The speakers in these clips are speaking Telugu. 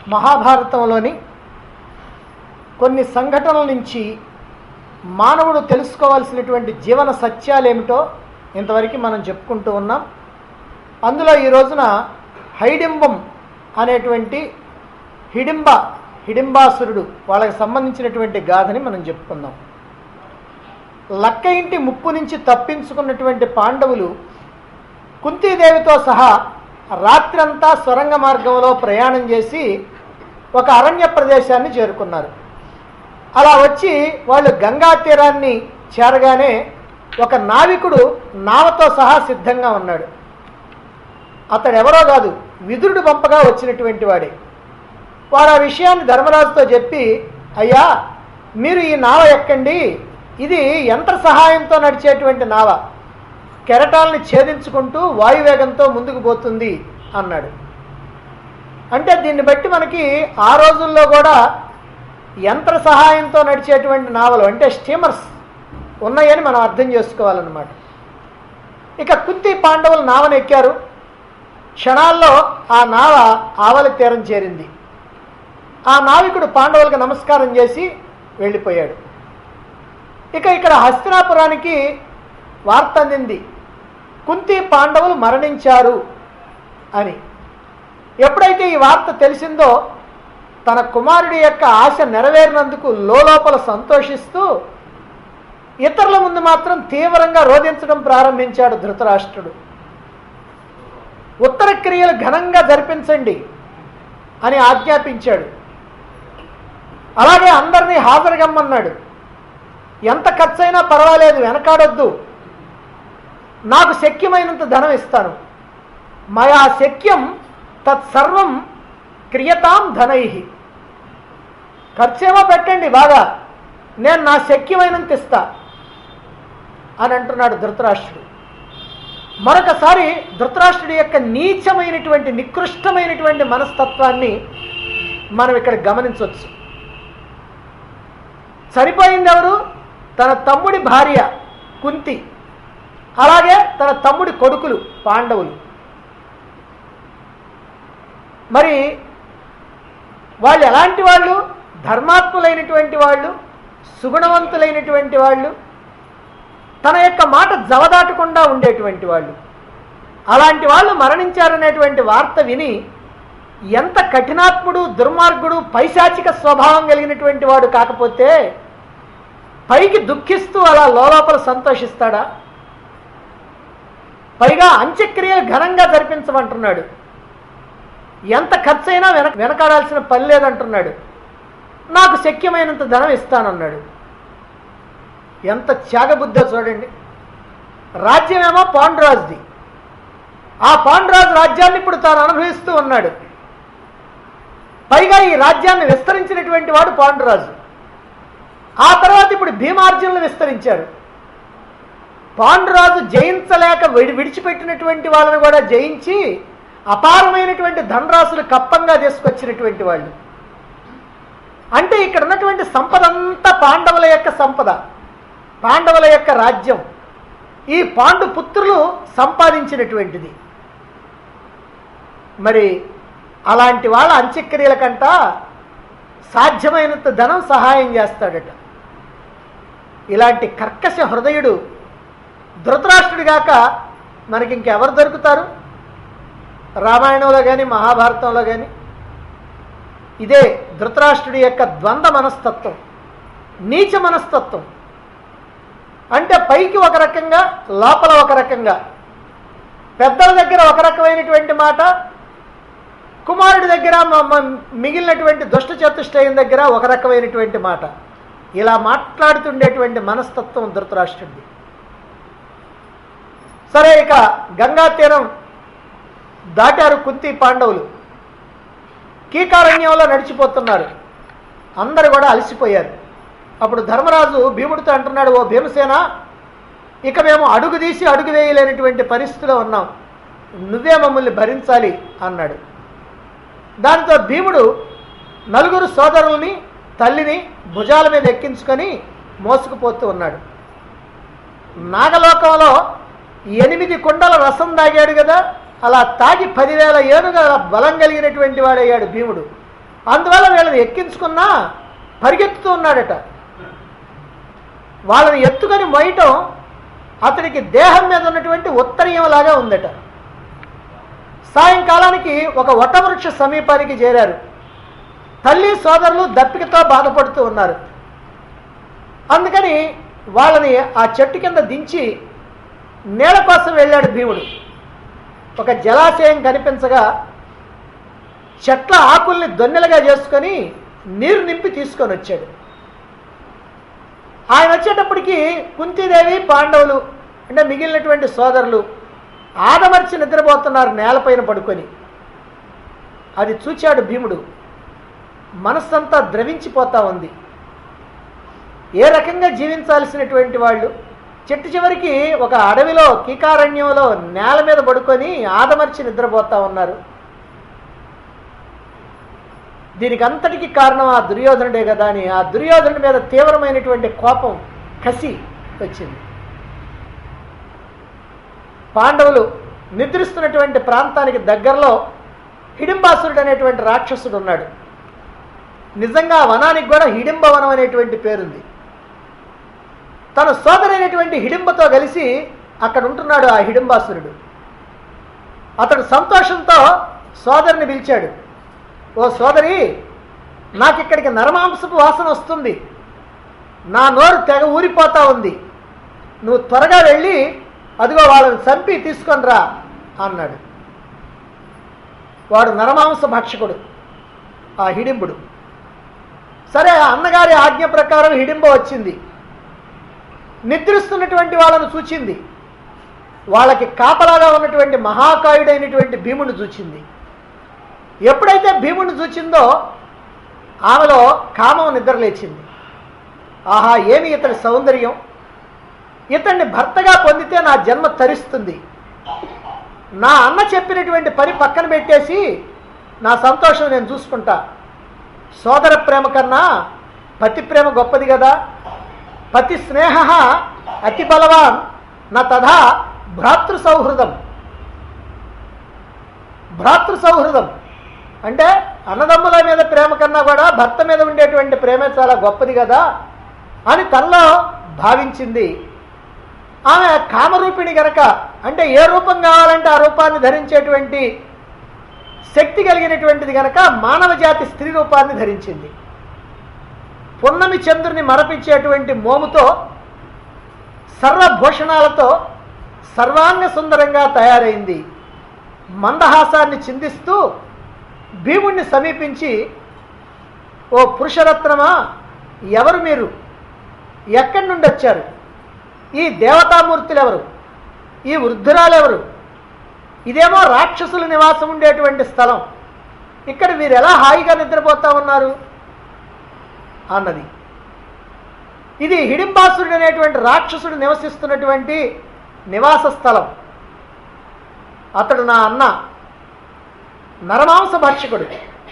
మహాభారతంలోని కొన్ని సంఘటనల నుంచి మానవుడు తెలుసుకోవాల్సినటువంటి జీవన సత్యాలేమిటో ఇంతవరకు మనం చెప్పుకుంటూ ఉన్నాం అందులో ఈ రోజున హైడింబం అనేటువంటి హిడింబ హిడింబాసురుడు వాళ్ళకి సంబంధించినటువంటి గాథని మనం చెప్పుకుందాం లక్క ఇంటి ముప్పు నుంచి తప్పించుకున్నటువంటి పాండవులు కుంతీదేవితో సహా రాత్రంతా సొరంగ మార్గంలో ప్రయాణం చేసి ఒక అరణ్య ప్రదేశాన్ని చేరుకున్నారు అలా వచ్చి వాళ్ళు గంగా తీరాన్ని చేరగానే ఒక నావికుడు నావతో సహా సిద్ధంగా ఉన్నాడు అతడు ఎవరో కాదు విదురుడు పంపగా వచ్చినటువంటి వాడే వారు ఆ విషయాన్ని ధర్మరాజుతో చెప్పి అయ్యా మీరు ఈ నావ ఎక్కండి ఇది యంత్ర సహాయంతో నడిచేటువంటి నావ కెరటాలని ఛేదించుకుంటూ వాయువేగంతో ముందుకు పోతుంది అన్నాడు అంటే దీన్ని బట్టి మనకి ఆ రోజుల్లో కూడా యంత్ర సహాయంతో నడిచేటువంటి నావలు అంటే స్టీమర్స్ ఉన్నాయని మనం అర్థం చేసుకోవాలన్నమాట ఇక కుంతి పాండవులు నావను ఎక్కారు క్షణాల్లో ఆ నావ ఆవలి తీరం చేరింది ఆ నావికుడు పాండవులకు నమస్కారం చేసి వెళ్ళిపోయాడు ఇక ఇక్కడ హస్తినాపురానికి వార్త అందింది కుంతి పాండవులు మరణించారు అని ఎప్పుడైతే ఈ వార్త తెలిసిందో తన కుమారుడి యొక్క ఆశ నెరవేరినందుకు లోపల సంతోషిస్తూ ఇతరుల ముందు మాత్రం తీవ్రంగా రోధించడం ప్రారంభించాడు ధృతరాష్ట్రుడు ఉత్తర క్రియలు ఘనంగా జరిపించండి అని ఆజ్ఞాపించాడు అలాగే అందరినీ హాజరుగమ్మన్నాడు ఎంత ఖర్చైనా పర్వాలేదు వెనకాడొద్దు నాకు శక్యమైనంత ధనం ఇస్తాను మయా శక్యం తత్సర్వం క్రియతాం ధనై ఖర్చేమో పెట్టండి బాగా నేను నా శక్యమైనంత ఇస్తా అని అంటున్నాడు ధృతరాష్ట్రుడు మరొకసారి ధృతరాష్ట్రుడి యొక్క నీచమైనటువంటి నికృష్టమైనటువంటి మనస్తత్వాన్ని మనం ఇక్కడ గమనించవచ్చు సరిపోయింది ఎవరు తన తమ్ముడి భార్య కుంతి అలాగే తన తమ్ముడి కొడుకులు పాండవులు మరి వాళ్ళు ఎలాంటి వాళ్ళు ధర్మాత్ములైనటువంటి వాళ్ళు సుగుణవంతులైనటువంటి వాళ్ళు తన యొక్క మాట జవదాటకుండా ఉండేటువంటి వాళ్ళు అలాంటి వాళ్ళు మరణించారనేటువంటి వార్త విని ఎంత కఠినాత్ముడు దుర్మార్గుడు పైశాచిక స్వభావం కలిగినటువంటి వాడు కాకపోతే పైకి దుఃఖిస్తూ అలా లోపల సంతోషిస్తాడా పైగా అంత్యక్రియలు ఘనంగా జరిపించమంటున్నాడు ఎంత ఖర్చైనా వెనక వెనకాడాల్సిన పని లేదంటున్నాడు నాకు శక్యమైనంత ధనం ఇస్తానన్నాడు ఎంత త్యాగబుద్ధో చూడండి రాజ్యమేమో పాండురాజుది ఆ పాండురాజు రాజ్యాన్ని ఇప్పుడు తాను అనుభవిస్తూ ఉన్నాడు పైగా ఈ రాజ్యాన్ని విస్తరించినటువంటి వాడు పాండురాజు ఆ తర్వాత ఇప్పుడు భీమార్జునులు విస్తరించారు పాండురాజు జయించలేక విడి విడిచిపెట్టినటువంటి వాళ్ళని కూడా జయించి అపారమైనటువంటి ధనరాశులు కప్పంగా తీసుకొచ్చినటువంటి వాళ్ళు అంటే ఇక్కడ ఉన్నటువంటి సంపద అంతా పాండవుల యొక్క సంపద పాండవుల యొక్క రాజ్యం ఈ పాండు పుత్రులు సంపాదించినటువంటిది మరి అలాంటి వాళ్ళ అంత్యక్రియల కంట సాధ్యమైనంత ధనం సహాయం చేస్తాడట ఇలాంటి కర్కశ హృదయుడు ధృతరాష్ట్రుడు గాక మనకి ఇంకెవరు దొరుకుతారు రామాయణంలో కానీ మహాభారతంలో కానీ ఇదే ధృతరాష్ట్రుడి యొక్క ద్వంద్వ మనస్తత్వం నీచ మనస్తత్వం అంటే పైకి ఒక రకంగా లోపల ఒక రకంగా పెద్దల దగ్గర ఒక రకమైనటువంటి మాట కుమారుడి దగ్గర మ- మ- మిగిలినటువంటి దుష్ట చతుష్టయం దగ్గర ఒక రకమైనటువంటి మాట ఇలా మాట్లాడుతుండేటువంటి మనస్తత్వం ధృతరాష్ట్రుడిది సరే ఇక గంగా తీరం దాటారు కుంతి పాండవులు కీకారణ్యంలో నడిచిపోతున్నారు అందరు కూడా అలసిపోయారు అప్పుడు ధర్మరాజు భీముడితో అంటున్నాడు ఓ భీమసేన ఇక మేము అడుగు తీసి అడుగు వేయలేనటువంటి పరిస్థితిలో ఉన్నాం నువ్వే మమ్మల్ని భరించాలి అన్నాడు దానితో భీముడు నలుగురు సోదరుల్ని తల్లిని భుజాల మీద ఎక్కించుకొని మోసుకుపోతూ ఉన్నాడు నాగలోకంలో ఎనిమిది కుండల రసం తాగాడు కదా అలా తాగి పదివేల ఏనుగల బలం కలిగినటువంటి వాడయ్యాడు భీముడు అందువల్ల వీళ్ళని ఎక్కించుకున్నా పరిగెత్తుతూ ఉన్నాడట వాళ్ళని ఎత్తుకొని మొయ్యటం అతనికి దేహం మీద ఉన్నటువంటి ఉత్తరీయంలాగా ఉందట సాయంకాలానికి ఒక వటవృక్ష సమీపానికి చేరారు తల్లి సోదరులు దప్పికతో బాధపడుతూ ఉన్నారు అందుకని వాళ్ళని ఆ చెట్టు కింద దించి నీళ్ళ కోసం వెళ్ళాడు భీముడు ఒక జలాశయం కనిపించగా చెట్ల ఆకుల్ని దొన్నెలుగా చేసుకొని నీరు నింపి తీసుకొని వచ్చాడు ఆయన వచ్చేటప్పటికి కుంతీదేవి పాండవులు అంటే మిగిలినటువంటి సోదరులు ఆదమర్చి నిద్రపోతున్నారు నేలపైన పడుకొని అది చూచాడు భీముడు మనస్సంతా ద్రవించిపోతా ఉంది ఏ రకంగా జీవించాల్సినటువంటి వాళ్ళు చెట్టు చివరికి ఒక అడవిలో కీకారణ్యంలో నేల మీద పడుకొని ఆదమర్చి నిద్రపోతా ఉన్నారు దీనికి అంతటికి కారణం ఆ దుర్యోధనుడే కదా అని ఆ దుర్యోధనుడి మీద తీవ్రమైనటువంటి కోపం కసి వచ్చింది పాండవులు నిద్రిస్తున్నటువంటి ప్రాంతానికి దగ్గరలో హిడింబాసురుడు అనేటువంటి రాక్షసుడు ఉన్నాడు నిజంగా ఆ వనానికి కూడా హిడింబ వనం అనేటువంటి పేరుంది తన సోదరైనటువంటి హిడింబతో కలిసి అక్కడ ఉంటున్నాడు ఆ హిడింబాసురుడు అతడు సంతోషంతో సోదరిని పిలిచాడు ఓ సోదరి నాకు ఇక్కడికి నరమాంసపు వాసన వస్తుంది నా నోరు తెగ ఊరిపోతా ఉంది నువ్వు త్వరగా వెళ్ళి అదిగో వాళ్ళని చంపి తీసుకొని రా అన్నాడు వాడు నరమాంస భక్షకుడు ఆ హిడింబుడు సరే ఆ అన్నగారి ఆజ్ఞ ప్రకారం హిడింబ వచ్చింది నిద్రిస్తున్నటువంటి వాళ్ళను చూచింది వాళ్ళకి కాపలాగా ఉన్నటువంటి మహాకాయుడైనటువంటి భీముని చూచింది ఎప్పుడైతే భీముని చూచిందో ఆమెలో కామం నిద్రలేచింది ఆహా ఏమి ఇతడి సౌందర్యం ఇతన్ని భర్తగా పొందితే నా జన్మ తరిస్తుంది నా అన్న చెప్పినటువంటి పని పక్కన పెట్టేసి నా సంతోషం నేను చూసుకుంటా సోదర ప్రేమ కన్నా పతి ప్రేమ గొప్పది కదా పతి స్నేహ అతి బలవాన్ నా తథా భ్రాతృ సౌహృదం భ్రాతృ సౌహృదం అంటే అన్నదమ్ముల మీద ప్రేమ కన్నా కూడా భర్త మీద ఉండేటువంటి ప్రేమే చాలా గొప్పది కదా అని తనలో భావించింది ఆమె కామరూపిణి గనక అంటే ఏ రూపం కావాలంటే ఆ రూపాన్ని ధరించేటువంటి శక్తి కలిగినటువంటిది గనక మానవ జాతి స్త్రీ రూపాన్ని ధరించింది పున్నమి చంద్రుని మరపించేటువంటి మోముతో సర్వభూషణాలతో సర్వాంగ సుందరంగా తయారైంది మందహాసాన్ని చిందిస్తూ భీముణ్ణి సమీపించి ఓ పురుషరత్నమా ఎవరు మీరు ఎక్కడి నుండి వచ్చారు ఈ దేవతామూర్తులు ఎవరు ఈ వృద్ధురాలు ఎవరు ఇదేమో రాక్షసుల నివాసం ఉండేటువంటి స్థలం ఇక్కడ మీరు ఎలా హాయిగా నిద్రపోతా ఉన్నారు అన్నది ఇది హిడింబాసురుడు అనేటువంటి రాక్షసుడు నివసిస్తున్నటువంటి నివాస స్థలం అతడు నా అన్న నరమాంస భక్షకుడు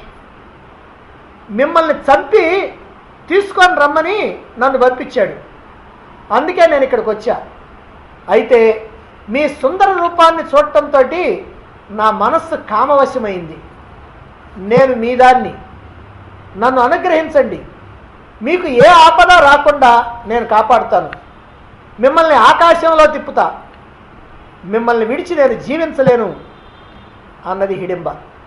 మిమ్మల్ని చంపి తీసుకొని రమ్మని నన్ను పంపించాడు అందుకే నేను ఇక్కడికి వచ్చా అయితే మీ సుందర రూపాన్ని చూడటంతో నా మనస్సు కామవశమైంది నేను మీ దాన్ని నన్ను అనుగ్రహించండి మీకు ఏ ఆపద రాకుండా నేను కాపాడుతాను మిమ్మల్ని ఆకాశంలో తిప్పుతా మిమ్మల్ని విడిచి నేను జీవించలేను అన్నది హిడింబ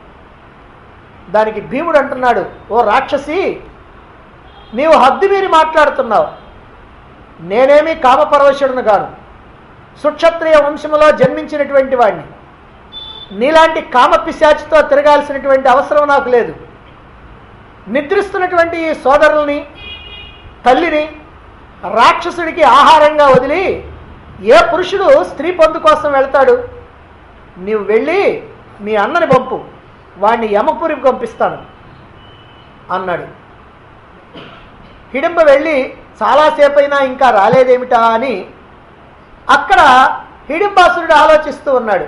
దానికి భీముడు అంటున్నాడు ఓ రాక్షసి నీవు హద్దు మీరి మాట్లాడుతున్నావు నేనేమి కామపరవశుడును గాను సుక్షత్రియ వంశములో జన్మించినటువంటి వాడిని నీలాంటి కామ పిశాచితో తిరగాల్సినటువంటి అవసరం నాకు లేదు నిద్రిస్తున్నటువంటి ఈ సోదరుల్ని తల్లిని రాక్షసుడికి ఆహారంగా వదిలి ఏ పురుషుడు స్త్రీ పొందు కోసం వెళ్తాడు నీవు వెళ్ళి మీ అన్నని పంపు వాణ్ణి యమపురికి పంపిస్తాను అన్నాడు హిడింబ వెళ్ళి చాలాసేపు అయినా ఇంకా రాలేదేమిటా అని అక్కడ హిడింబాసురుడు ఆలోచిస్తూ ఉన్నాడు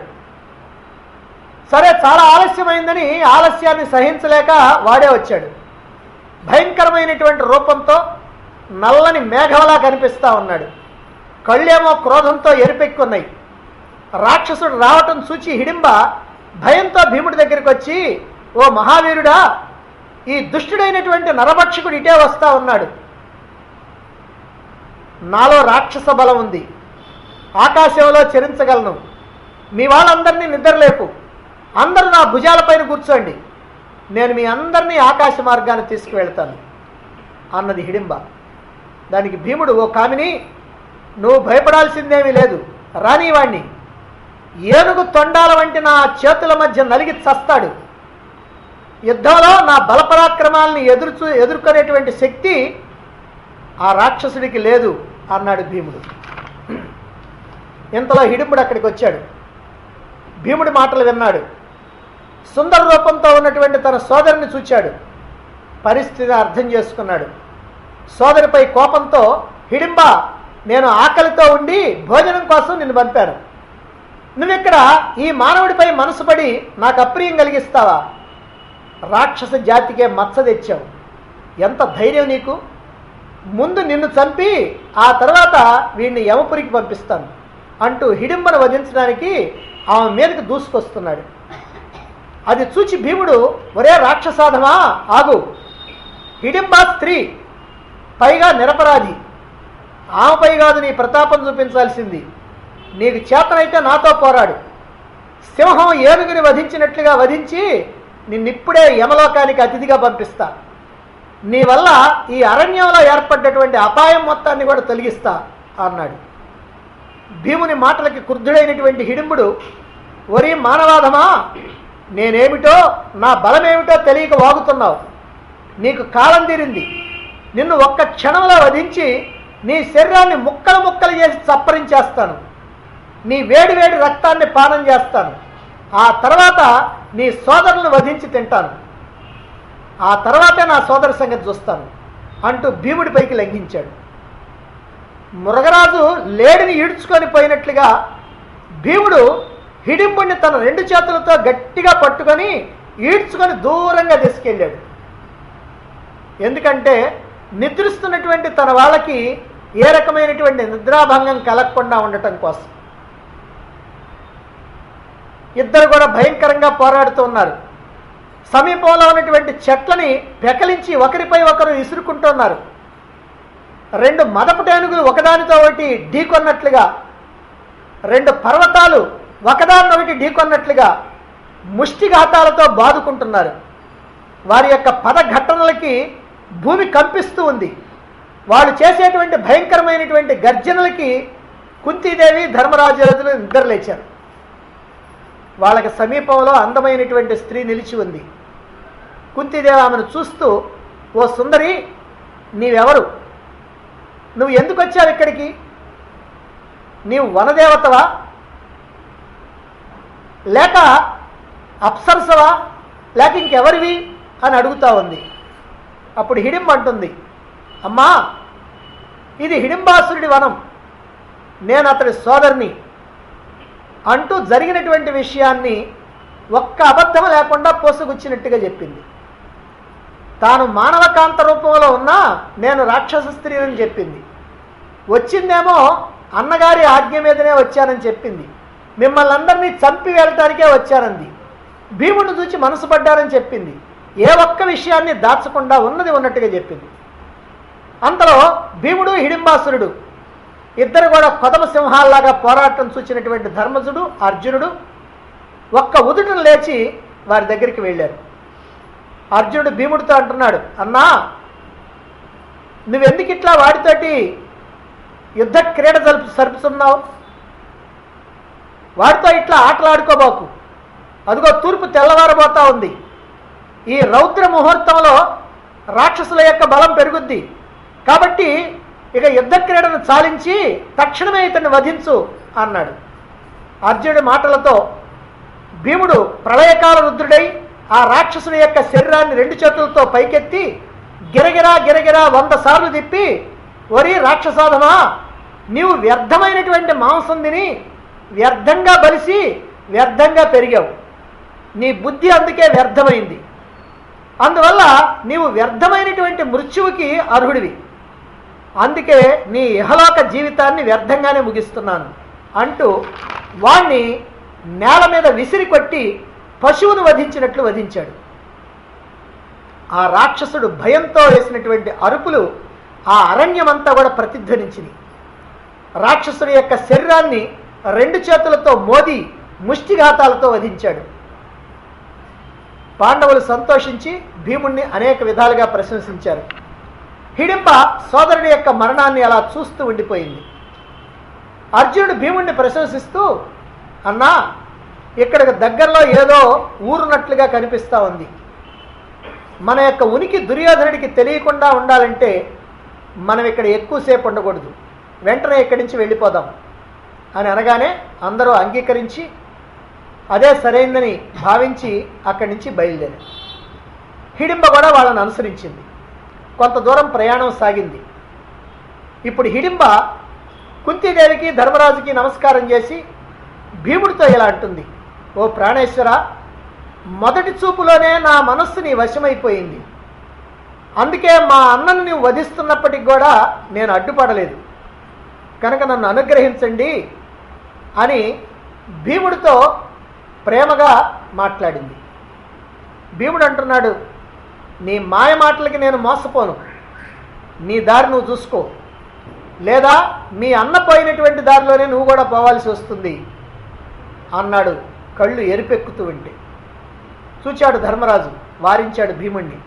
సరే చాలా ఆలస్యమైందని ఆలస్యాన్ని సహించలేక వాడే వచ్చాడు భయంకరమైనటువంటి రూపంతో నల్లని మేఘంలా కనిపిస్తా ఉన్నాడు కళ్ళేమో క్రోధంతో ఎరిపెక్కున్నాయి రాక్షసుడు రావటం చూచి హిడింబ భయంతో భీముడి దగ్గరికి వచ్చి ఓ మహావీరుడా ఈ దుష్టుడైనటువంటి నరభక్షకుడు ఇటే వస్తా ఉన్నాడు నాలో రాక్షస బలం ఉంది ఆకాశంలో చరించగలను మీ వాళ్ళందరినీ నిద్రలేపు అందరూ నా భుజాలపైన కూర్చోండి నేను మీ అందరినీ ఆకాశ మార్గాన్ని తీసుకువెళ్తాను అన్నది హిడింబ దానికి భీముడు ఓ కామిని నువ్వు భయపడాల్సిందేమీ లేదు రానివాణ్ణి ఏనుగు తొండాల వంటి నా చేతుల మధ్య నలిగి చస్తాడు యుద్ధంలో నా బలపరాక్రమాల్ని ఎదుర్చు ఎదుర్కొనేటువంటి శక్తి ఆ రాక్షసుడికి లేదు అన్నాడు భీముడు ఇంతలో హిడింబుడు అక్కడికి వచ్చాడు భీముడి మాటలు విన్నాడు సుందర రూపంతో ఉన్నటువంటి తన సోదరుని చూచాడు పరిస్థితిని అర్థం చేసుకున్నాడు సోదరిపై కోపంతో హిడింబ నేను ఆకలితో ఉండి భోజనం కోసం నిన్ను పంపాను నువ్విక్కడ ఈ మానవుడిపై మనసు పడి నాకు అప్రియం కలిగిస్తావా రాక్షస జాతికే మచ్చ తెచ్చావు ఎంత ధైర్యం నీకు ముందు నిన్ను చంపి ఆ తర్వాత వీడిని యమపురికి పంపిస్తాను అంటూ హిడింబను వధించడానికి ఆమె మీదకి దూసుకొస్తున్నాడు అది చూచి భీముడు ఒరే రాక్షసాధమా ఆగు హిడింబ స్త్రీ పైగా నిరపరాధి ఆమెపై కాదు నీ ప్రతాపం చూపించాల్సింది నీకు చేతనైతే నాతో పోరాడు సింహం ఏనుగుని వధించినట్లుగా వధించి నిన్నిప్పుడే యమలోకానికి అతిథిగా పంపిస్తా నీ వల్ల ఈ అరణ్యంలో ఏర్పడ్డటువంటి అపాయం మొత్తాన్ని కూడా తొలగిస్తా అన్నాడు భీముని మాటలకి క్రుద్ధుడైనటువంటి హిడింబుడు ఒరి మానవాధమా నేనేమిటో నా బలమేమిటో తెలియక వాగుతున్నావు నీకు కాలం తీరింది నిన్ను ఒక్క క్షణంలో వధించి నీ శరీరాన్ని ముక్కలు ముక్కలు చేసి చప్పరించేస్తాను నీ వేడి వేడి రక్తాన్ని పానం చేస్తాను ఆ తర్వాత నీ సోదరులను వధించి తింటాను ఆ తర్వాతే నా సోదర సంగతి చూస్తాను అంటూ భీముడి పైకి లంఘించాడు మురగరాజు లేడిని ఈడ్చుకొని పోయినట్లుగా భీముడు హిడింబుడిని తన రెండు చేతులతో గట్టిగా పట్టుకొని ఈడ్చుకొని దూరంగా తీసుకెళ్ళాడు ఎందుకంటే నిద్రిస్తున్నటువంటి తన వాళ్ళకి ఏ రకమైనటువంటి నిద్రాభంగం కలగకుండా ఉండటం కోసం ఇద్దరు కూడా భయంకరంగా పోరాడుతూ ఉన్నారు సమీపంలో ఉన్నటువంటి చెట్లని పెకలించి ఒకరిపై ఒకరు విసురుకుంటున్నారు రెండు మదపుటేనుగులు ఒకదానితో ఒకటి ఢీకొన్నట్లుగా రెండు పర్వతాలు ఒకదాన్నొకటి ఢీకొన్నట్లుగా ముష్టిఘాతాలతో బాదుకుంటున్నారు వారి యొక్క పద ఘటనలకి భూమి కంపిస్తూ ఉంది వాళ్ళు చేసేటువంటి భయంకరమైనటువంటి గర్జనలకి కుంతీదేవి ధర్మరాజులు నిద్రలేచారు వాళ్ళకి సమీపంలో అందమైనటువంటి స్త్రీ నిలిచి ఉంది కుంతీదేవి ఆమెను చూస్తూ ఓ సుందరి నీవెవరు నువ్వు ఎందుకు వచ్చావు ఇక్కడికి నీవు వనదేవతవా లేక అప్సరసవా లేక ఇంకెవరివి అని అడుగుతా ఉంది అప్పుడు హిడింబ అంటుంది అమ్మా ఇది హిడింబాసురుడి వనం నేను అతడి సోదరిని అంటూ జరిగినటువంటి విషయాన్ని ఒక్క అబద్ధం లేకుండా పోసగుచ్చినట్టుగా చెప్పింది తాను మానవకాంత రూపంలో ఉన్నా నేను రాక్షస స్త్రీని చెప్పింది వచ్చిందేమో అన్నగారి ఆజ్ఞ మీదనే వచ్చానని చెప్పింది మిమ్మల్ని అందరినీ చంపి వెళ్ళటానికే వచ్చానంది భీముడిని చూచి మనసు పడ్డారని చెప్పింది ఏ ఒక్క విషయాన్ని దాచకుండా ఉన్నది ఉన్నట్టుగా చెప్పింది అంతలో భీముడు హిడింబాసురుడు ఇద్దరు కూడా కొదమ సింహాల్లాగా పోరాటం చూచినటువంటి ధర్మజుడు అర్జునుడు ఒక్క ఉదుటను లేచి వారి దగ్గరికి వెళ్ళారు అర్జునుడు భీముడితో అంటున్నాడు అన్నా నువ్వెందుకు ఇట్లా వాడితోటి యుద్ధ క్రీడ జరుపు సరుపుతున్నావు వాడితో ఇట్లా ఆటలాడుకోబాకు అదిగో తూర్పు తెల్లవారబోతా ఉంది ఈ రౌద్ర ముహూర్తంలో రాక్షసుల యొక్క బలం పెరుగుద్ది కాబట్టి ఇక యుద్ధ క్రీడను చాలించి తక్షణమే ఇతన్ని వధించు అన్నాడు అర్జునుడి మాటలతో భీముడు ప్రళయకాల రుద్రుడై ఆ రాక్షసుని యొక్క శరీరాన్ని రెండు చేతులతో పైకెత్తి గిరగిరా గిరగిరా వంద సార్లు తిప్పి ఒరి రాక్షసాధమా నీవు వ్యర్థమైనటువంటి మాంసం తిని వ్యర్థంగా బలిసి వ్యర్థంగా పెరిగావు నీ బుద్ధి అందుకే వ్యర్థమైంది అందువల్ల నీవు వ్యర్థమైనటువంటి మృత్యువుకి అర్హుడివి అందుకే నీ ఇహలోక జీవితాన్ని వ్యర్థంగానే ముగిస్తున్నాను అంటూ వాణ్ణి నేల మీద విసిరి కొట్టి పశువును వధించినట్లు వధించాడు ఆ రాక్షసుడు భయంతో వేసినటువంటి అరుపులు ఆ అరణ్యమంతా కూడా ప్రతిధ్వనించింది రాక్షసుడి యొక్క శరీరాన్ని రెండు చేతులతో మోది ముష్టిఘాతాలతో వధించాడు పాండవులు సంతోషించి భీముణ్ణి అనేక విధాలుగా ప్రశంసించారు హిడింబ సోదరుడి యొక్క మరణాన్ని అలా చూస్తూ ఉండిపోయింది అర్జునుడు భీముణ్ణి ప్రశంసిస్తూ అన్నా ఇక్కడికి దగ్గరలో ఏదో ఊరున్నట్లుగా కనిపిస్తూ ఉంది మన యొక్క ఉనికి దుర్యోధనుడికి తెలియకుండా ఉండాలంటే మనం ఇక్కడ ఎక్కువసేపు ఉండకూడదు వెంటనే ఇక్కడి నుంచి వెళ్ళిపోదాం అని అనగానే అందరూ అంగీకరించి అదే సరైందని భావించి అక్కడి నుంచి బయలుదేరారు హిడింబ కూడా వాళ్ళని అనుసరించింది కొంత దూరం ప్రయాణం సాగింది ఇప్పుడు హిడింబ కుంతీదేవికి ధర్మరాజుకి నమస్కారం చేసి భీముడితో ఇలా అంటుంది ఓ ప్రాణేశ్వర మొదటి చూపులోనే నా మనస్సు నీ వశమైపోయింది అందుకే మా అన్నను నీవు వధిస్తున్నప్పటికి కూడా నేను అడ్డుపడలేదు కనుక నన్ను అనుగ్రహించండి అని భీముడితో ప్రేమగా మాట్లాడింది భీముడు అంటున్నాడు నీ మాయ మాటలకి నేను మోసపోను నీ దారి నువ్వు చూసుకో లేదా మీ అన్న పోయినటువంటి దారిలోనే నువ్వు కూడా పోవాల్సి వస్తుంది అన్నాడు కళ్ళు ఎరిపెక్కుతూ ఉంటే చూచాడు ధర్మరాజు వారించాడు భీముణ్ణి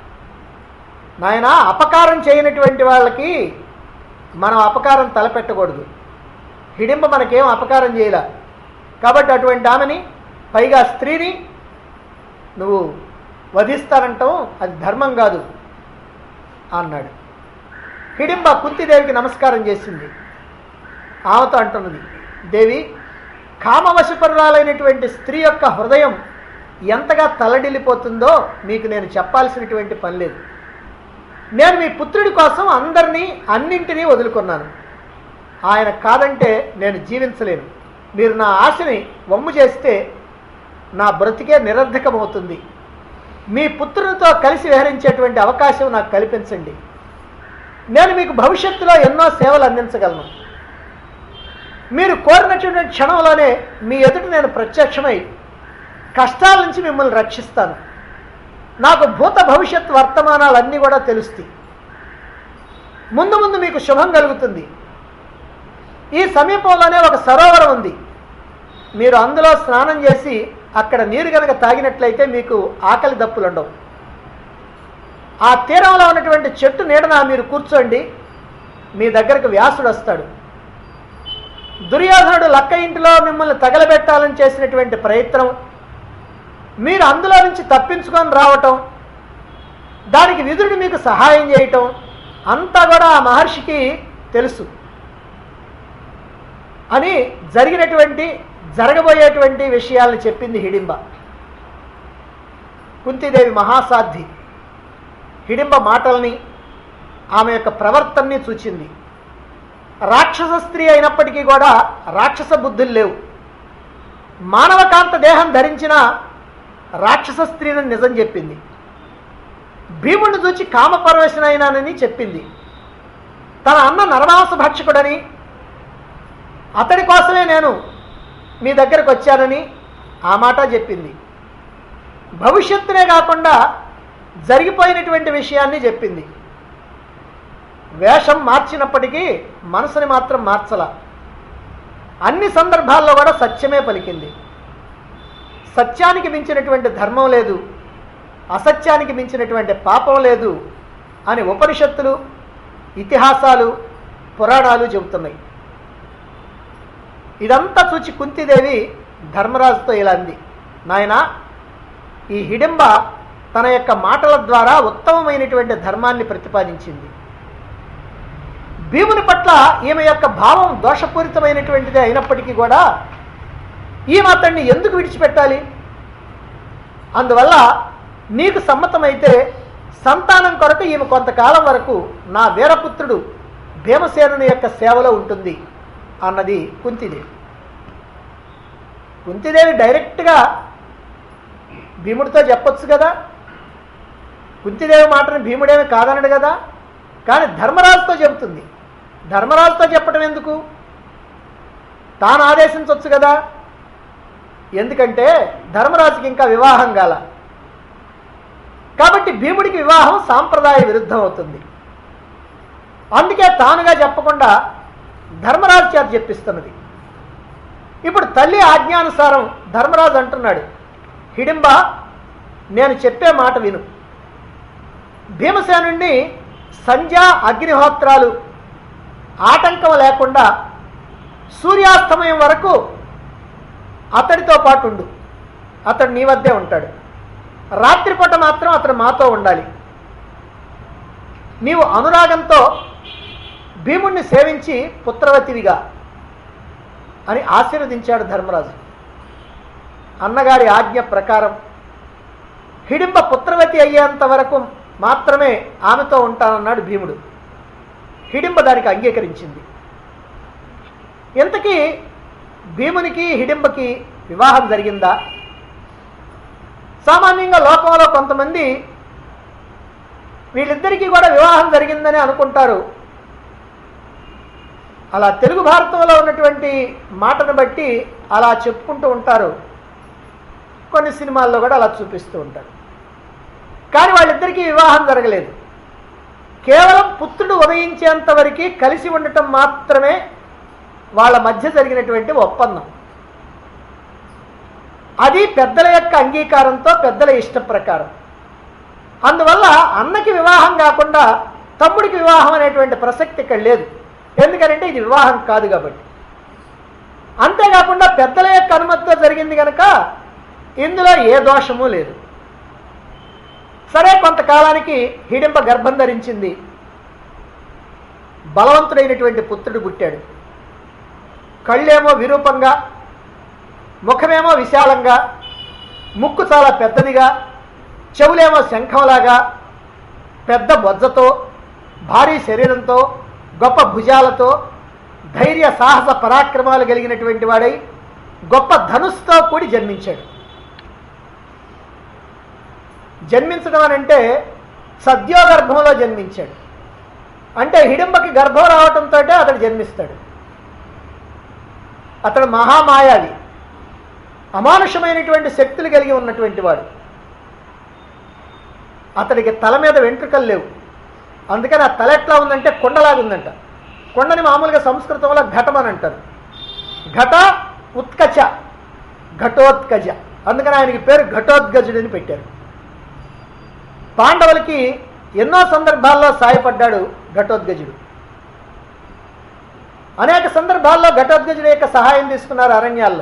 నాయన అపకారం చేయనటువంటి వాళ్ళకి మనం అపకారం తలపెట్టకూడదు హిడింబ మనకేం అపకారం చేయలే కాబట్టి అటువంటి ఆమెని పైగా స్త్రీని నువ్వు వధిస్తానంటావు అది ధర్మం కాదు అన్నాడు హిడింబ కుంతిదేవికి నమస్కారం చేసింది ఆమెతో అంటున్నది దేవి కామవశపరురాలైనటువంటి స్త్రీ యొక్క హృదయం ఎంతగా తలడిల్లిపోతుందో మీకు నేను చెప్పాల్సినటువంటి పని లేదు నేను మీ పుత్రుడి కోసం అందరినీ అన్నింటినీ వదులుకున్నాను ఆయన కాదంటే నేను జీవించలేను మీరు నా ఆశని వమ్ము చేస్తే నా బ్రతికే నిరర్ధకమవుతుంది మీ పుత్రునితో కలిసి విహరించేటువంటి అవకాశం నాకు కల్పించండి నేను మీకు భవిష్యత్తులో ఎన్నో సేవలు అందించగలను మీరు కోరినటువంటి క్షణంలోనే మీ ఎదుట నేను ప్రత్యక్షమై కష్టాల నుంచి మిమ్మల్ని రక్షిస్తాను నాకు భూత భవిష్యత్ వర్తమానాలన్నీ కూడా తెలుస్తాయి ముందు ముందు మీకు శుభం కలుగుతుంది ఈ సమీపంలోనే ఒక సరోవరం ఉంది మీరు అందులో స్నానం చేసి అక్కడ నీరు కనుక తాగినట్లయితే మీకు ఆకలి దప్పులు ఉండవు ఆ తీరంలో ఉన్నటువంటి చెట్టు నీడన మీరు కూర్చోండి మీ దగ్గరకు వ్యాసుడు వస్తాడు దుర్యోధనుడు లక్క ఇంటిలో మిమ్మల్ని తగలబెట్టాలని చేసినటువంటి ప్రయత్నం మీరు అందులో నుంచి తప్పించుకొని రావటం దానికి విదురుడు మీకు సహాయం చేయటం అంతా కూడా ఆ మహర్షికి తెలుసు అని జరిగినటువంటి జరగబోయేటువంటి విషయాలను చెప్పింది హిడింబ కుంతిదేవి మహాసాధ్వి హిడింబ మాటల్ని ఆమె యొక్క ప్రవర్తనని చూచింది రాక్షస స్త్రీ అయినప్పటికీ కూడా రాక్షస బుద్ధులు లేవు మానవకాంత దేహం ధరించిన రాక్షస స్త్రీని నిజం చెప్పింది భీముడిని చూచి కామపరవశనైనానని చెప్పింది తన అన్న నరమాంస భక్షకుడని అతడి కోసమే నేను మీ దగ్గరకు వచ్చానని ఆ మాట చెప్పింది భవిష్యత్తునే కాకుండా జరిగిపోయినటువంటి విషయాన్ని చెప్పింది వేషం మార్చినప్పటికీ మనసుని మాత్రం మార్చల అన్ని సందర్భాల్లో కూడా సత్యమే పలికింది సత్యానికి మించినటువంటి ధర్మం లేదు అసత్యానికి మించినటువంటి పాపం లేదు అని ఉపనిషత్తులు ఇతిహాసాలు పురాణాలు చెబుతున్నాయి ఇదంతా చూచి కుంతిదేవి ధర్మరాజుతో ఇలా అంది నాయన ఈ హిడింబ తన యొక్క మాటల ద్వారా ఉత్తమమైనటువంటి ధర్మాన్ని ప్రతిపాదించింది భీముని పట్ల ఈమె యొక్క భావం దోషపూరితమైనటువంటిదే అయినప్పటికీ కూడా ఈమె అతన్ని ఎందుకు విడిచిపెట్టాలి అందువల్ల నీకు సమ్మతమైతే సంతానం కొరకు ఈమె కొంతకాలం వరకు నా వీరపుత్రుడు భీమసేనుని యొక్క సేవలో ఉంటుంది అన్నది కుంతిదేవి కుంతిదేవి డైరెక్ట్గా భీముడితో చెప్పొచ్చు కదా కుంతిదేవి మాటని భీముడేమి కాదనడు కదా కానీ ధర్మరాజుతో చెబుతుంది ధర్మరాజుతో చెప్పడం ఎందుకు తాను ఆదేశించవచ్చు కదా ఎందుకంటే ధర్మరాజుకి ఇంకా వివాహం కాల కాబట్టి భీముడికి వివాహం సాంప్రదాయ విరుద్ధం అవుతుంది అందుకే తానుగా చెప్పకుండా ధర్మరాజు చేత చెప్పిస్తున్నది ఇప్పుడు తల్లి ఆజ్ఞానుసారం ధర్మరాజు అంటున్నాడు హిడింబ నేను చెప్పే మాట విను భీమసేనుణ్ణి సంధ్య అగ్నిహోత్రాలు ఆటంకం లేకుండా సూర్యాస్తమయం వరకు అతడితో పాటు ఉండు అతడు నీ వద్దే ఉంటాడు రాత్రిపూట మాత్రం అతడు మాతో ఉండాలి నీవు అనురాగంతో భీముణ్ణి సేవించి పుత్రవతివిగా అని ఆశీర్వదించాడు ధర్మరాజు అన్నగారి ఆజ్ఞ ప్రకారం హిడింబ పుత్రవతి అయ్యేంత వరకు మాత్రమే ఆమెతో ఉంటానన్నాడు భీముడు హిడింబ దానికి అంగీకరించింది ఇంతకీ భీమునికి హిడింబకి వివాహం జరిగిందా సామాన్యంగా లోకంలో కొంతమంది వీళ్ళిద్దరికీ కూడా వివాహం జరిగిందని అనుకుంటారు అలా తెలుగు భారతంలో ఉన్నటువంటి మాటను బట్టి అలా చెప్పుకుంటూ ఉంటారు కొన్ని సినిమాల్లో కూడా అలా చూపిస్తూ ఉంటారు కానీ వాళ్ళిద్దరికీ వివాహం జరగలేదు కేవలం పుత్రుడు ఉదయించేంత వరకు కలిసి ఉండటం మాత్రమే వాళ్ళ మధ్య జరిగినటువంటి ఒప్పందం అది పెద్దల యొక్క అంగీకారంతో పెద్దల ఇష్ట ప్రకారం అందువల్ల అన్నకి వివాహం కాకుండా తమ్ముడికి వివాహం అనేటువంటి ప్రసక్తి ఇక్కడ లేదు ఎందుకంటే ఇది వివాహం కాదు కాబట్టి అంతేకాకుండా పెద్దల యొక్క అనుమతితో జరిగింది కనుక ఇందులో ఏ దోషము లేదు సరే కొంతకాలానికి హిడింప గర్భం ధరించింది బలవంతుడైనటువంటి పుత్రుడు పుట్టాడు కళ్ళేమో విరూపంగా ముఖమేమో విశాలంగా ముక్కు చాలా పెద్దదిగా చెవులేమో శంఖంలాగా పెద్ద బొజ్జతో భారీ శరీరంతో గొప్ప భుజాలతో ధైర్య సాహస పరాక్రమాలు కలిగినటువంటి వాడై గొప్ప ధనుస్తో కూడి జన్మించాడు జన్మించడం అని అంటే సద్యోగర్భంలో జన్మించాడు అంటే హిడింబకి గర్భం రావటంతో అతడు జన్మిస్తాడు అతడు మహామాయావి అమానుషమైనటువంటి శక్తులు కలిగి ఉన్నటువంటి వాడు అతడికి తల మీద వెంట్రుకలు లేవు అందుకని ఆ తల ఎట్లా ఉందంటే కొండలాగా ఉందంట కొండని మామూలుగా సంస్కృతంలో ఘటం అని అంటారు ఘట ఉత్కచ ఘటోత్కజ అందుకని ఆయనకి పేరు ఘటోద్గజుడు అని పెట్టారు పాండవులకి ఎన్నో సందర్భాల్లో సాయపడ్డాడు ఘటోద్గజుడు అనేక సందర్భాల్లో ఘటోద్గజుడు యొక్క సహాయం తీసుకున్నారు అరణ్యాల్లో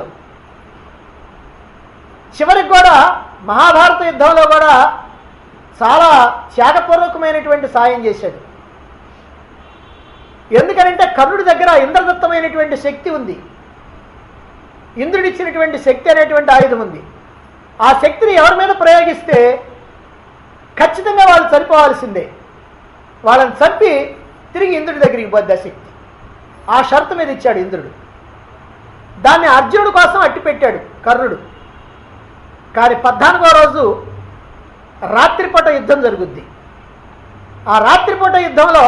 చివరికి కూడా మహాభారత యుద్ధంలో కూడా చాలా త్యాగపూర్వకమైనటువంటి సాయం చేశాడు ఎందుకనంటే కర్ణుడి దగ్గర ఇంద్రదత్తమైనటువంటి శక్తి ఉంది ఇంద్రుడిచ్చినటువంటి శక్తి అనేటువంటి ఆయుధం ఉంది ఆ శక్తిని ఎవరి మీద ప్రయోగిస్తే ఖచ్చితంగా వాళ్ళు చనిపోవాల్సిందే వాళ్ళని చంపి తిరిగి ఇంద్రుడి దగ్గరికి పోద్ది ఆ శక్తి ఆ షరతు మీద ఇచ్చాడు ఇంద్రుడు దాన్ని అర్జునుడి కోసం అట్టి పెట్టాడు కర్ణుడు కానీ పద్నాలుగో రోజు రాత్రిపూట యుద్ధం జరుగుద్ది ఆ రాత్రిపూట యుద్ధంలో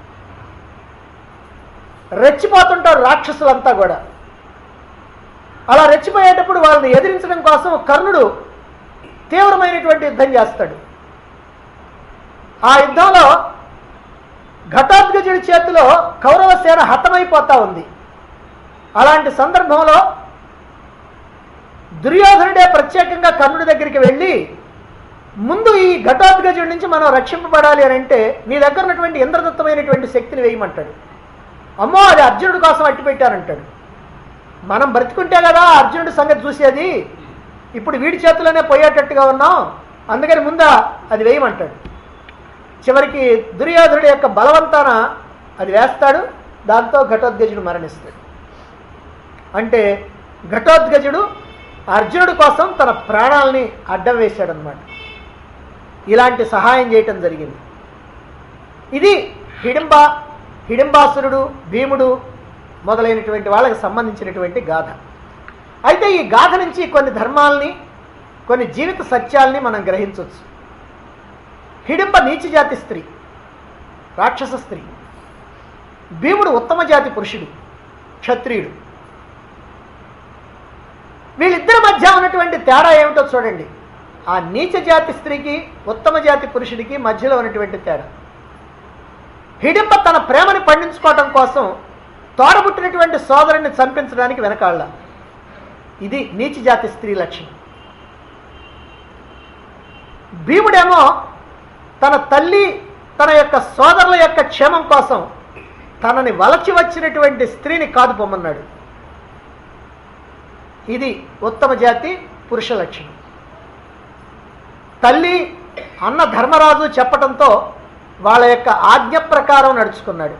రెచ్చిపోతుంటారు రాక్షసులంతా కూడా అలా రెచ్చిపోయేటప్పుడు వాళ్ళని ఎదిరించడం కోసం కర్ణుడు తీవ్రమైనటువంటి యుద్ధం చేస్తాడు ఆ యుద్ధంలో ఘటోద్గజుడి చేతిలో కౌరవ సేన హతమైపోతా ఉంది అలాంటి సందర్భంలో దుర్యోధనుడే ప్రత్యేకంగా కర్ణుడి దగ్గరికి వెళ్ళి ముందు ఈ ఘటోద్గజుడి నుంచి మనం రక్షింపబడాలి అని అంటే నీ దగ్గర ఉన్నటువంటి ఇంద్రదత్తమైనటువంటి శక్తిని వేయమంటాడు అమ్మో అది అర్జునుడి కోసం అట్టి పెట్టానంటాడు మనం బ్రతుకుంటే కదా అర్జునుడి సంగతి చూసేది ఇప్పుడు వీడి చేతిలోనే పోయేటట్టుగా ఉన్నాం అందుకని ముందా అది వేయమంటాడు చివరికి దుర్యోధనుడి యొక్క బలవంతాన అది వేస్తాడు దాంతో ఘటోద్గజుడు మరణిస్తాడు అంటే ఘటోద్గజుడు అర్జునుడి కోసం తన ప్రాణాలని అడ్డం వేశాడనమాట ఇలాంటి సహాయం చేయటం జరిగింది ఇది హిడింబ హిడింబాసురుడు భీముడు మొదలైనటువంటి వాళ్ళకి సంబంధించినటువంటి గాథ అయితే ఈ గాథ నుంచి కొన్ని ధర్మాల్ని కొన్ని జీవిత సత్యాల్ని మనం గ్రహించవచ్చు హిడింబ నీచ జాతి స్త్రీ రాక్షస స్త్రీ భీముడు ఉత్తమ జాతి పురుషుడు క్షత్రియుడు వీళ్ళిద్దరి మధ్య ఉన్నటువంటి తేడా ఏమిటో చూడండి ఆ నీచ జాతి స్త్రీకి ఉత్తమ జాతి పురుషుడికి మధ్యలో ఉన్నటువంటి తేడా హిడింబ తన ప్రేమని పండించుకోవటం కోసం తోడబుట్టినటువంటి సోదరుని చంపించడానికి వెనకాళ్ళ ఇది నీచ జాతి స్త్రీ లక్షణం భీముడేమో తన తల్లి తన యొక్క సోదరుల యొక్క క్షేమం కోసం తనని వలచి వచ్చినటువంటి స్త్రీని కాదు పొమ్మన్నాడు ఇది ఉత్తమ జాతి పురుష లక్షణం తల్లి అన్న ధర్మరాజు చెప్పటంతో వాళ్ళ యొక్క ఆజ్ఞ ప్రకారం నడుచుకున్నాడు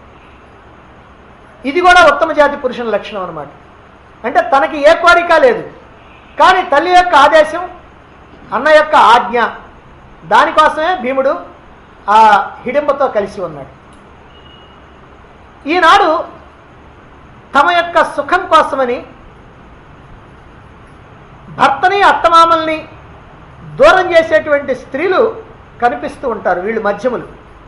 ఇది కూడా ఉత్తమ జాతి పురుషుల లక్షణం అనమాట అంటే తనకి ఏ కోరిక లేదు కానీ తల్లి యొక్క ఆదేశం అన్న యొక్క ఆజ్ఞ దానికోసమే భీముడు ఆ హిడింబతో కలిసి ఉన్నాడు ఈనాడు తమ యొక్క సుఖం కోసమని భర్తని అత్తమామల్ని దూరం చేసేటువంటి స్త్రీలు కనిపిస్తూ ఉంటారు వీళ్ళు మధ్యములు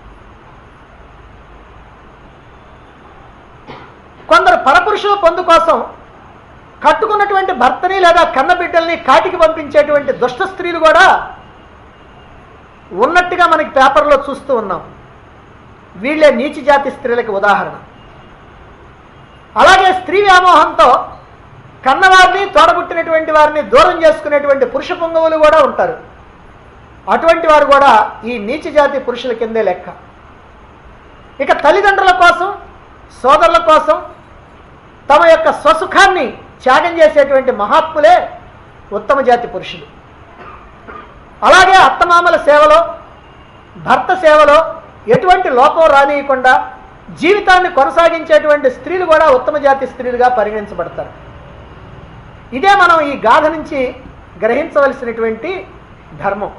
కొందరు పరపురుషుల పొందు కోసం కట్టుకున్నటువంటి భర్తని లేదా కన్నబిడ్డల్ని కాటికి పంపించేటువంటి దుష్ట స్త్రీలు కూడా ఉన్నట్టుగా మనకి పేపర్లో చూస్తూ ఉన్నాం వీళ్ళే నీచ జాతి స్త్రీలకు ఉదాహరణ అలాగే స్త్రీ వ్యామోహంతో కన్నవారిని తోడబుట్టినటువంటి వారిని దూరం చేసుకునేటువంటి పురుష పొంగవులు కూడా ఉంటారు అటువంటి వారు కూడా ఈ నీచ జాతి పురుషుల కిందే లెక్క ఇక తల్లిదండ్రుల కోసం సోదరుల కోసం తమ యొక్క స్వసుఖాన్ని త్యాగం చేసేటువంటి మహాత్ములే ఉత్తమ జాతి పురుషులు అలాగే అత్తమామల సేవలో భర్త సేవలో ఎటువంటి లోపం రానియకుండా జీవితాన్ని కొనసాగించేటువంటి స్త్రీలు కూడా ఉత్తమ జాతి స్త్రీలుగా పరిగణించబడతారు ఇదే మనం ఈ గాథ నుంచి గ్రహించవలసినటువంటి ధర్మం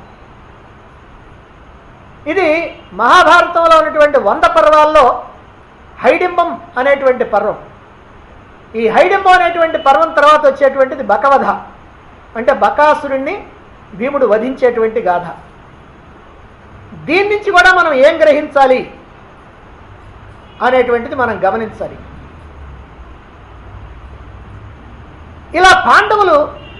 ఇది మహాభారతంలో ఉన్నటువంటి వంద పర్వాల్లో హైడింబం అనేటువంటి పర్వం ఈ హైడింబం అనేటువంటి పర్వం తర్వాత వచ్చేటువంటిది బకవధ అంటే బకాసురుణ్ణి భీముడు వధించేటువంటి గాథ దీని నుంచి కూడా మనం ఏం గ్రహించాలి అనేటువంటిది మనం గమనించాలి ఇలా పాండవులు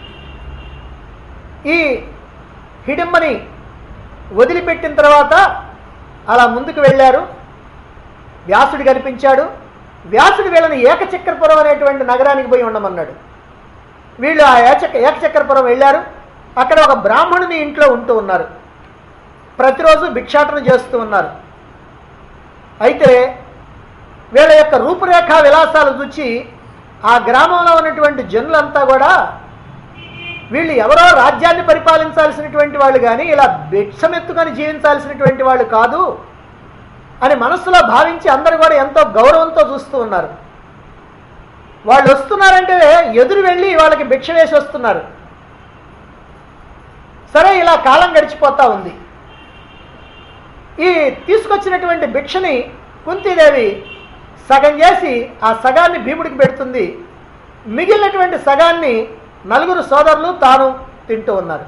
ఈ హిడింబని వదిలిపెట్టిన తర్వాత అలా ముందుకు వెళ్ళారు వ్యాసుడు కనిపించాడు వ్యాసుడు వీళ్ళని ఏకచక్రపురం అనేటువంటి నగరానికి పోయి ఉండమన్నాడు వీళ్ళు ఆ ఏచక ఏకచక్రపురం వెళ్ళారు అక్కడ ఒక బ్రాహ్మణుని ఇంట్లో ఉంటూ ఉన్నారు ప్రతిరోజు భిక్షాటన చేస్తూ ఉన్నారు అయితే వీళ్ళ యొక్క రూపురేఖ విలాసాలు చూచి ఆ గ్రామంలో ఉన్నటువంటి జనులంతా కూడా వీళ్ళు ఎవరో రాజ్యాన్ని పరిపాలించాల్సినటువంటి వాళ్ళు కానీ ఇలా భిక్షమెత్తుకొని జీవించాల్సినటువంటి వాళ్ళు కాదు అని మనస్సులో భావించి అందరూ కూడా ఎంతో గౌరవంతో చూస్తూ ఉన్నారు వాళ్ళు వస్తున్నారంటే ఎదురు వెళ్ళి వాళ్ళకి భిక్ష వేసి వస్తున్నారు సరే ఇలా కాలం గడిచిపోతా ఉంది ఈ తీసుకొచ్చినటువంటి భిక్షని కుంతీదేవి సగం చేసి ఆ సగాన్ని భీముడికి పెడుతుంది మిగిలినటువంటి సగాన్ని నలుగురు సోదరులు తాను తింటూ ఉన్నారు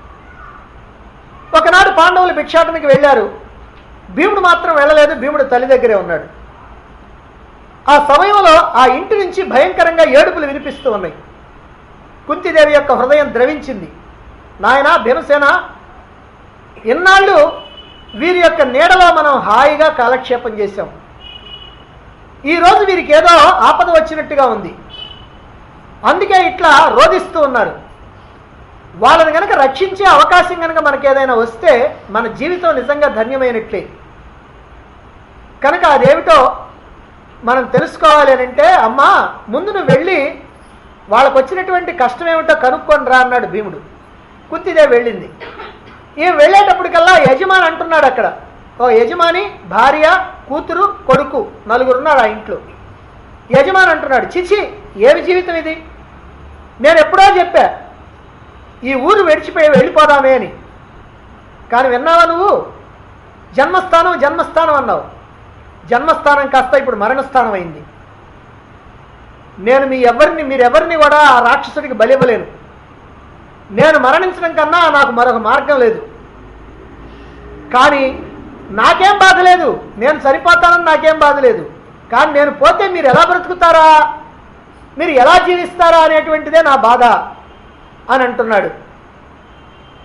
ఒకనాడు పాండవులు భిక్షాటనకి వెళ్ళారు భీముడు మాత్రం వెళ్ళలేదు భీముడు తల్లి దగ్గరే ఉన్నాడు ఆ సమయంలో ఆ ఇంటి నుంచి భయంకరంగా ఏడుపులు వినిపిస్తూ ఉన్నాయి కుంతిదేవి యొక్క హృదయం ద్రవించింది నాయన భీమసేన ఇన్నాళ్ళు వీరి యొక్క నీడలో మనం హాయిగా కాలక్షేపం చేశాం ఈరోజు వీరికి ఏదో ఆపద వచ్చినట్టుగా ఉంది అందుకే ఇట్లా రోధిస్తూ ఉన్నారు వాళ్ళని కనుక రక్షించే అవకాశం కనుక మనకి ఏదైనా వస్తే మన జీవితం నిజంగా ధన్యమైనట్లే కనుక అదేమిటో మనం తెలుసుకోవాలి అని అంటే అమ్మా ముందు నువ్వు వెళ్ళి వాళ్ళకు వచ్చినటువంటి కష్టం ఏమిటో కనుక్కొని రా అన్నాడు భీముడు కుంతిదే వెళ్ళింది ఈమె వెళ్ళేటప్పటికల్లా యజమాని అంటున్నాడు అక్కడ ఓ యజమాని భార్య కూతురు కొడుకు నలుగురు ఉన్నారు ఆ ఇంట్లో యజమాని అంటున్నాడు చిచి ఏమి జీవితం ఇది నేను ఎప్పుడో చెప్పా ఈ ఊరు విడిచిపోయి వెళ్ళిపోదామే అని కానీ విన్నావా నువ్వు జన్మస్థానం జన్మస్థానం అన్నావు జన్మస్థానం కాస్త ఇప్పుడు మరణస్థానం అయింది నేను మీ ఎవరిని మీరెవరిని కూడా ఆ రాక్షసుడికి బలివ్వలేను నేను మరణించడం కన్నా నాకు మరొక మార్గం లేదు కానీ నాకేం బాధ లేదు నేను సరిపోతానని నాకేం బాధ లేదు కానీ నేను పోతే మీరు ఎలా బ్రతుకుతారా మీరు ఎలా జీవిస్తారా అనేటువంటిదే నా బాధ అని అంటున్నాడు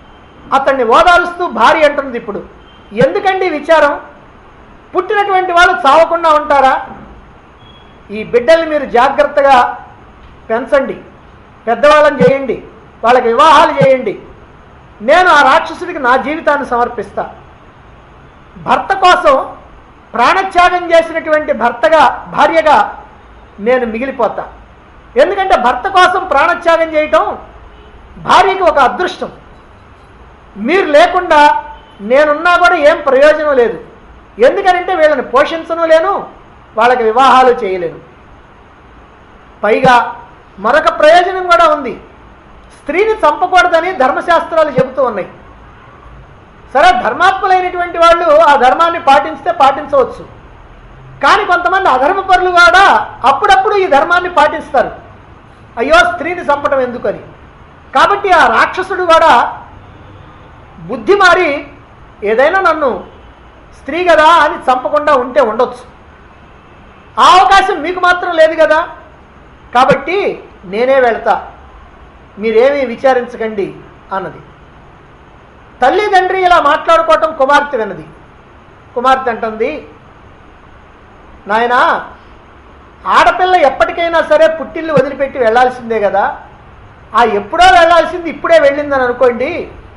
అతన్ని ఓదారుస్తూ భార్య అంటున్నది ఇప్పుడు ఎందుకండి ఈ విచారం పుట్టినటువంటి వాళ్ళు చావకుండా ఉంటారా ఈ బిడ్డల్ని మీరు జాగ్రత్తగా పెంచండి పెద్దవాళ్ళని చేయండి వాళ్ళకి వివాహాలు చేయండి నేను ఆ రాక్షసుడికి నా జీవితాన్ని సమర్పిస్తా భర్త కోసం ప్రాణత్యాగం చేసినటువంటి భర్తగా భార్యగా నేను మిగిలిపోతా ఎందుకంటే భర్త కోసం ప్రాణత్యాగం చేయటం భార్యకి ఒక అదృష్టం మీరు లేకుండా నేనున్నా కూడా ఏం ప్రయోజనం లేదు ఎందుకనంటే వీళ్ళని పోషించను లేను వాళ్ళకి వివాహాలు చేయలేను పైగా మరొక ప్రయోజనం కూడా ఉంది స్త్రీని చంపకూడదని ధర్మశాస్త్రాలు చెబుతూ ఉన్నాయి సరే ధర్మాత్ములైనటువంటి వాళ్ళు ఆ ధర్మాన్ని పాటించితే పాటించవచ్చు కానీ కొంతమంది అధర్మపరులు కూడా అప్పుడప్పుడు ఈ ధర్మాన్ని పాటిస్తారు అయ్యో స్త్రీని చంపడం ఎందుకని కాబట్టి ఆ రాక్షసుడు కూడా బుద్ధి మారి ఏదైనా నన్ను స్త్రీ కదా అని చంపకుండా ఉంటే ఉండొచ్చు ఆ అవకాశం మీకు మాత్రం లేదు కదా కాబట్టి నేనే వెళ్తా మీరేమీ విచారించకండి అన్నది తల్లిదండ్రి ఇలా మాట్లాడుకోవటం కుమార్తె విన్నది కుమార్తె అంటుంది నాయనా ఆడపిల్ల ఎప్పటికైనా సరే పుట్టిల్లు వదిలిపెట్టి వెళ్ళాల్సిందే కదా ఆ ఎప్పుడో వెళ్ళాల్సింది ఇప్పుడే వెళ్ళిందని అనుకోండి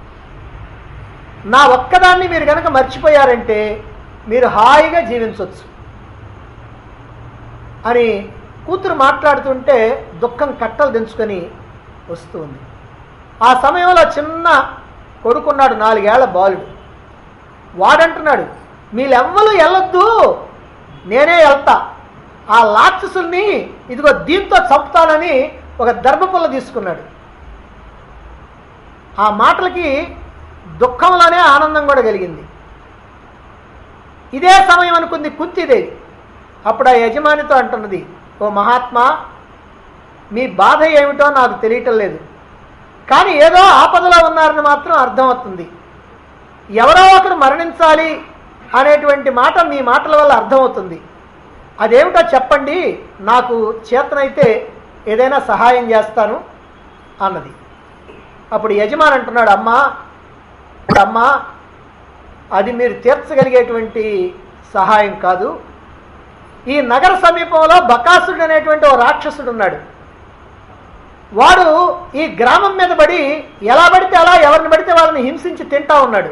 నా ఒక్కదాన్ని మీరు కనుక మర్చిపోయారంటే మీరు హాయిగా జీవించవచ్చు అని కూతురు మాట్లాడుతుంటే దుఃఖం కట్టలు దించుకొని వస్తుంది ఆ సమయంలో చిన్న కొడుకున్నాడు నాలుగేళ్ల బాలుడు వాడంటున్నాడు మీరెవ్వరు వెళ్ళొద్దు నేనే వెళ్తా ఆ లాక్షసుల్ని ఇదిగో దీంతో చంపుతానని ఒక దర్భపుల్ల తీసుకున్నాడు ఆ మాటలకి దుఃఖంలోనే ఆనందం కూడా కలిగింది ఇదే సమయం అనుకుంది కుంతిదేవి అప్పుడు ఆ యజమానితో అంటున్నది ఓ మహాత్మా మీ బాధ ఏమిటో నాకు తెలియటం లేదు కానీ ఏదో ఆపదలో ఉన్నారని మాత్రం అర్థమవుతుంది ఎవరో ఒకరు మరణించాలి అనేటువంటి మాట మీ మాటల వల్ల అర్థమవుతుంది అదేమిటో చెప్పండి నాకు చేతనైతే ఏదైనా సహాయం చేస్తాను అన్నది అప్పుడు యజమాని అంటున్నాడు అమ్మా అమ్మా అది మీరు తీర్చగలిగేటువంటి సహాయం కాదు ఈ నగర సమీపంలో బకాసుడు అనేటువంటి ఓ రాక్షసుడు ఉన్నాడు వాడు ఈ గ్రామం మీద పడి ఎలా పడితే అలా ఎవరిని పడితే వాళ్ళని హింసించి తింటా ఉన్నాడు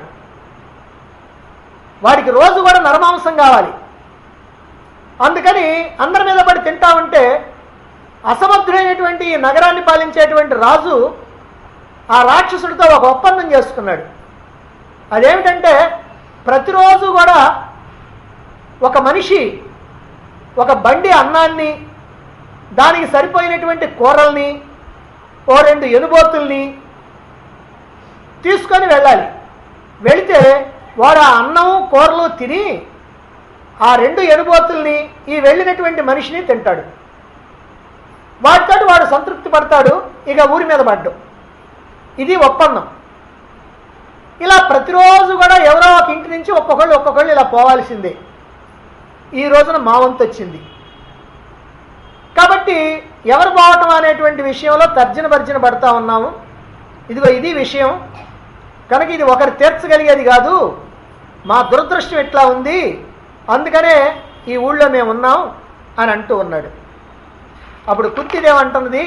వాడికి రోజు కూడా నరమాంసం కావాలి అందుకని అందరి మీద పడి తింటా ఉంటే అసమర్థుడైనటువంటి ఈ నగరాన్ని పాలించేటువంటి రాజు ఆ రాక్షసుడితో ఒక ఒప్పందం చేసుకున్నాడు అదేమిటంటే ప్రతిరోజు కూడా ఒక మనిషి ఒక బండి అన్నాన్ని దానికి సరిపోయినటువంటి కూరల్ని ఓ రెండు ఎనుబోతుల్ని తీసుకొని వెళ్ళాలి వెళితే వాడు ఆ అన్నం కూరలు తిని ఆ రెండు ఎనుబోతుల్ని ఈ వెళ్ళినటువంటి మనిషిని తింటాడు వాటితో వాడు సంతృప్తి పడతాడు ఇక ఊరి మీద పడ్డం ఇది ఒప్పందం ఇలా ప్రతిరోజు కూడా ఎవరో ఒక ఇంటి నుంచి ఒక్కొక్కళ్ళు ఒక్కొక్కళ్ళు ఇలా పోవాల్సిందే ఈ రోజున మా వంతు వచ్చింది కాబట్టి ఎవరు పోవటం అనేటువంటి విషయంలో తర్జన భర్జన పడతా ఉన్నాము ఇదిగో ఇది విషయం కనుక ఇది ఒకరు తీర్చగలిగేది కాదు మా దురదృష్టం ఎట్లా ఉంది అందుకనే ఈ ఊళ్ళో మేము ఉన్నాం అని అంటూ ఉన్నాడు అప్పుడు కుత్తిదేమంటున్నది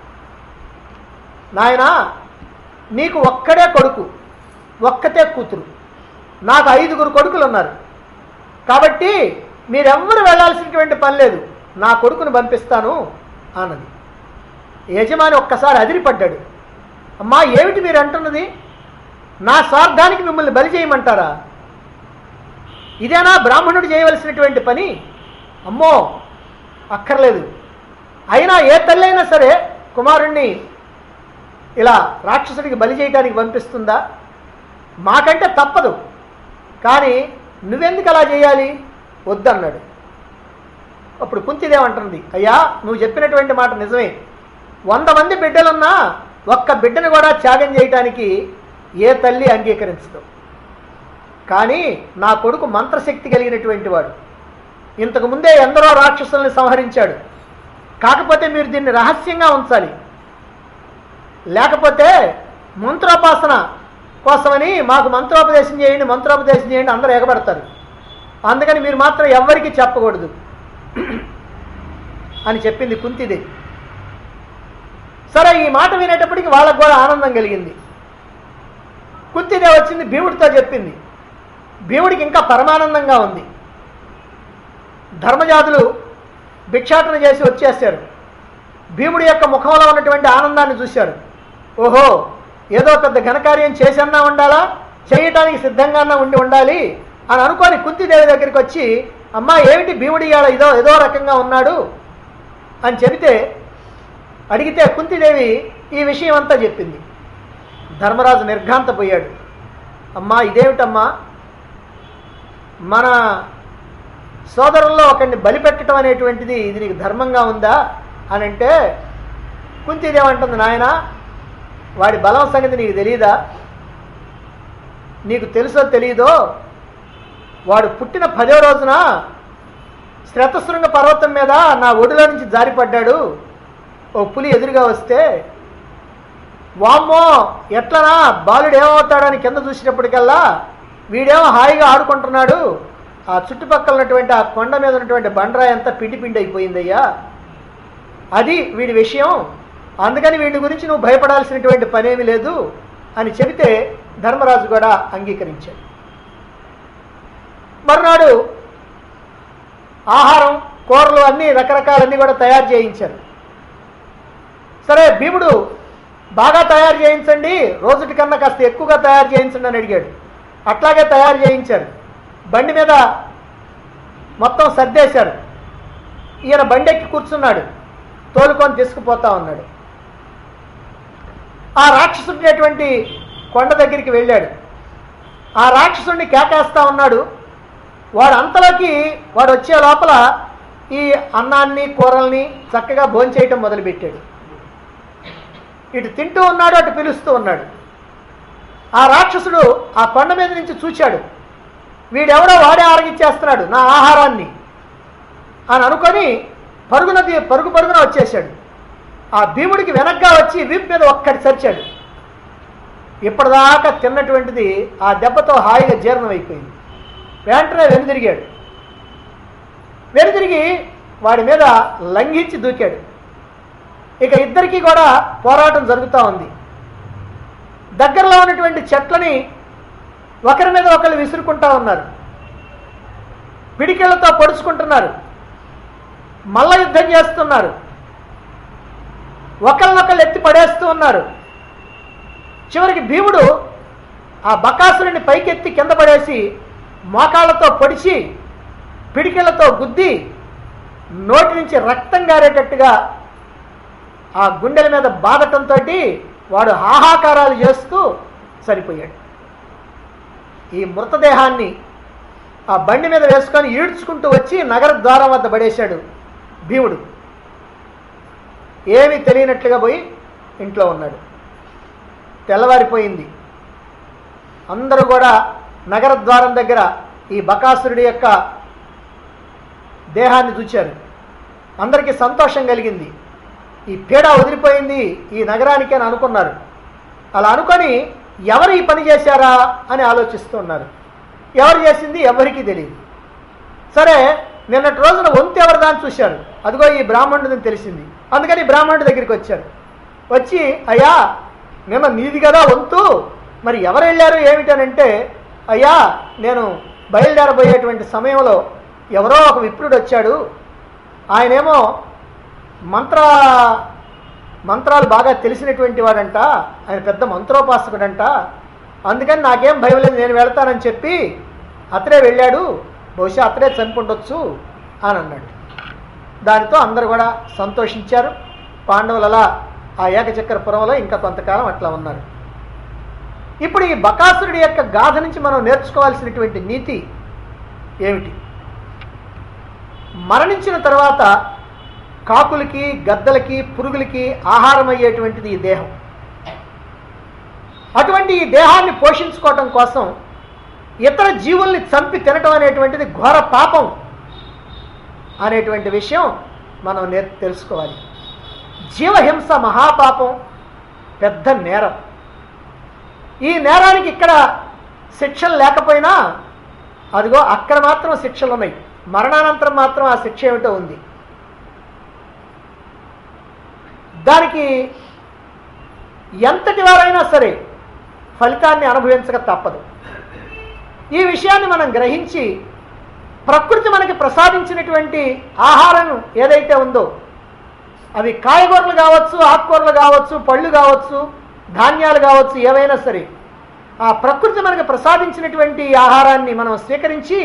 నాయనా నీకు ఒక్కడే కొడుకు ఒక్కతే కూతురు నాకు ఐదుగురు కొడుకులు ఉన్నారు కాబట్టి మీరెవ్వరు వెళ్ళాల్సినటువంటి పని లేదు నా కొడుకుని పంపిస్తాను అన్నది యజమాని ఒక్కసారి అదిరిపడ్డాడు అమ్మా ఏమిటి మీరు అంటున్నది నా స్వార్థానికి మిమ్మల్ని బలి చేయమంటారా ఇదేనా బ్రాహ్మణుడు చేయవలసినటువంటి పని అమ్మో అక్కర్లేదు అయినా ఏ తల్లి అయినా సరే కుమారుణ్ణి ఇలా రాక్షసుడికి బలి చేయడానికి పంపిస్తుందా మాకంటే తప్పదు కానీ నువ్వెందుకు అలా చేయాలి వద్దన్నాడు అప్పుడు కుంతిదేమంటుంది అయ్యా నువ్వు చెప్పినటువంటి మాట నిజమే వంద మంది బిడ్డలున్నా ఒక్క బిడ్డను కూడా త్యాగం చేయటానికి ఏ తల్లి అంగీకరించదు కానీ నా కొడుకు మంత్రశక్తి కలిగినటువంటి వాడు ఇంతకు ముందే ఎందరో రాక్షసుల్ని సంహరించాడు కాకపోతే మీరు దీన్ని రహస్యంగా ఉంచాలి లేకపోతే మంత్రోపాసన కోసమని మాకు మంత్రోపదేశం చేయండి మంత్రోపదేశం చేయండి అందరూ ఎగబడతారు అందుకని మీరు మాత్రం ఎవ్వరికీ చెప్పకూడదు అని చెప్పింది కుంతిదేవి సరే ఈ మాట వినేటప్పటికి వాళ్ళకు కూడా ఆనందం కలిగింది కుంతిదేవి వచ్చింది భీముడితో చెప్పింది భీముడికి ఇంకా పరమానందంగా ఉంది ధర్మజాతులు భిక్షాటన చేసి వచ్చేసారు భీముడి యొక్క ముఖంలో ఉన్నటువంటి ఆనందాన్ని చూశారు ఓహో ఏదో పెద్ద ఘనకార్యం చేసన్నా ఉండాలా చేయటానికి సిద్ధంగానే ఉండి ఉండాలి అని అనుకొని కుంతిదేవి దగ్గరికి వచ్చి అమ్మా ఏమిటి భీముడి ఇవాళ ఏదో ఏదో రకంగా ఉన్నాడు అని చెబితే అడిగితే కుంతిదేవి ఈ విషయం అంతా చెప్పింది ధర్మరాజు నిర్ఘాంతపోయాడు అమ్మా ఇదేమిటమ్మా మన సోదరుల్లో ఒకరిని బలిపెట్టడం అనేటువంటిది ఇది నీకు ధర్మంగా ఉందా అని అంటే కుంతిదేవి అంటుంది నాయన వాడి బలం సంగతి నీకు తెలియదా నీకు తెలుసో తెలియదో వాడు పుట్టిన పదో రోజున శ్రతశృంగ పర్వతం మీద నా ఒడిలో నుంచి జారిపడ్డాడు ఓ పులి ఎదురుగా వస్తే వామ్మో ఎట్లనా బాలుడు ఏమవుతాడని కింద చూసినప్పటికల్లా వీడేమో హాయిగా ఆడుకుంటున్నాడు ఆ చుట్టుపక్కల ఉన్నటువంటి ఆ కొండ మీద ఉన్నటువంటి బండరాయి అంతా పిండి పిండి అయిపోయిందయ్యా అది వీడి విషయం అందుకని వీడి గురించి నువ్వు భయపడాల్సినటువంటి పనేమి లేదు అని చెబితే ధర్మరాజు కూడా అంగీకరించాడు మర్నాడు ఆహారం కూరలు అన్నీ రకరకాలన్నీ కూడా తయారు చేయించారు సరే భీముడు బాగా తయారు చేయించండి రోజుటి కన్నా కాస్త ఎక్కువగా తయారు చేయించండి అని అడిగాడు అట్లాగే తయారు చేయించారు బండి మీద మొత్తం సర్దేశారు ఈయన బండి ఎక్కి కూర్చున్నాడు తోలుకొని తీసుకుపోతా ఉన్నాడు ఆ రాక్షసుడినటువంటి కొండ దగ్గరికి వెళ్ళాడు ఆ రాక్షసుడిని కేకేస్తా ఉన్నాడు వాడు అంతలోకి వాడు వచ్చే లోపల ఈ అన్నాన్ని కూరల్ని చక్కగా భోంచేయటం మొదలుపెట్టాడు ఇటు తింటూ ఉన్నాడు అటు పిలుస్తూ ఉన్నాడు ఆ రాక్షసుడు ఆ కొండ మీద నుంచి చూచాడు వీడెవడో వాడే ఆరగిచ్చేస్తున్నాడు నా ఆహారాన్ని అని అనుకొని పరుగున ది- పరుగు పరుగున వచ్చేసాడు ఆ భీముడికి వెనక్గా వచ్చి వీపు మీద ఒక్కటి సరిచాడు ఇప్పటిదాకా తిన్నటువంటిది ఆ దెబ్బతో హాయిగా జీర్ణమైపోయింది వెంటనే వెనుదిరిగాడు వెనుదిరిగి వాడి మీద లంఘించి దూకాడు ఇక ఇద్దరికీ కూడా పోరాటం జరుగుతూ ఉంది దగ్గరలో ఉన్నటువంటి చెట్లని ఒకరి మీద ఒకరు విసురుకుంటా ఉన్నారు పిడికిళ్లతో పొడుచుకుంటున్నారు మల్ల యుద్ధం చేస్తున్నారు ఒకరినొకరు ఎత్తి పడేస్తూ ఉన్నారు చివరికి భీముడు ఆ బకాసురుని పైకెత్తి కింద పడేసి మోకాళ్ళతో పొడిచి పిడికిళ్లతో గుద్ది నోటి నుంచి రక్తం గారేటట్టుగా ఆ గుండెల మీద బాధటంతో వాడు హాహాకారాలు చేస్తూ సరిపోయాడు ఈ మృతదేహాన్ని ఆ బండి మీద వేసుకొని ఈడ్చుకుంటూ వచ్చి నగర ద్వారం వద్ద పడేశాడు భీముడు ఏమీ తెలియనట్లుగా పోయి ఇంట్లో ఉన్నాడు తెల్లవారిపోయింది అందరూ కూడా నగర ద్వారం దగ్గర ఈ బకాసురుడి యొక్క దేహాన్ని చూచారు అందరికీ సంతోషం కలిగింది ఈ పీడ వదిలిపోయింది ఈ నగరానికి అని అనుకున్నారు అలా అనుకొని ఎవరు ఈ పని చేశారా అని ఆలోచిస్తున్నారు ఎవరు చేసింది ఎవరికీ తెలియదు సరే నిన్నటి రోజున వంతు ఎవరు దాన్ని చూశారు అదిగో ఈ బ్రాహ్మణుడిని తెలిసింది అందుకని ఈ బ్రాహ్మణుడి దగ్గరికి వచ్చారు వచ్చి అయ్యా నిన్న నీది కదా వంతు మరి ఎవరు వెళ్ళారు ఏమిటనంటే అయ్యా నేను బయలుదేరబోయేటువంటి సమయంలో ఎవరో ఒక విప్రుడు వచ్చాడు ఆయనేమో మంత్ర మంత్రాలు బాగా తెలిసినటువంటి వాడంట ఆయన పెద్ద మంత్రోపాసకుడంట అందుకని నాకేం భయం లేదు నేను వెళ్తానని చెప్పి అతడే వెళ్ళాడు బహుశా అతడే చనిపోండొచ్చు అని అన్నాడు దానితో అందరూ కూడా సంతోషించారు పాండవులు అలా ఆ ఏకచక్రపురంలో ఇంకా కొంతకాలం అట్లా ఉన్నారు ఇప్పుడు ఈ బకాసురుడి యొక్క గాథ నుంచి మనం నేర్చుకోవాల్సినటువంటి నీతి ఏమిటి మరణించిన తర్వాత కాకులకి గద్దలకి పురుగులకి ఆహారం అయ్యేటువంటిది ఈ దేహం అటువంటి ఈ దేహాన్ని పోషించుకోవటం కోసం ఇతర జీవుల్ని చంపి తినటం అనేటువంటిది ఘోర పాపం అనేటువంటి విషయం మనం నేర్ తెలుసుకోవాలి జీవహింస మహాపాపం పెద్ద నేరం ఈ నేరానికి ఇక్కడ శిక్షలు లేకపోయినా అదిగో అక్కడ మాత్రం శిక్షలు ఉన్నాయి మరణానంతరం మాత్రం ఆ శిక్ష ఏమిటో ఉంది దానికి ఎంతటి వారైనా సరే ఫలితాన్ని అనుభవించక తప్పదు ఈ విషయాన్ని మనం గ్రహించి ప్రకృతి మనకి ప్రసాదించినటువంటి ఆహారం ఏదైతే ఉందో అవి కాయగూరలు కావచ్చు ఆకుకూరలు కావచ్చు పళ్ళు కావచ్చు ధాన్యాలు కావచ్చు ఏవైనా సరే ఆ ప్రకృతి మనకు ప్రసాదించినటువంటి ఆహారాన్ని మనం స్వీకరించి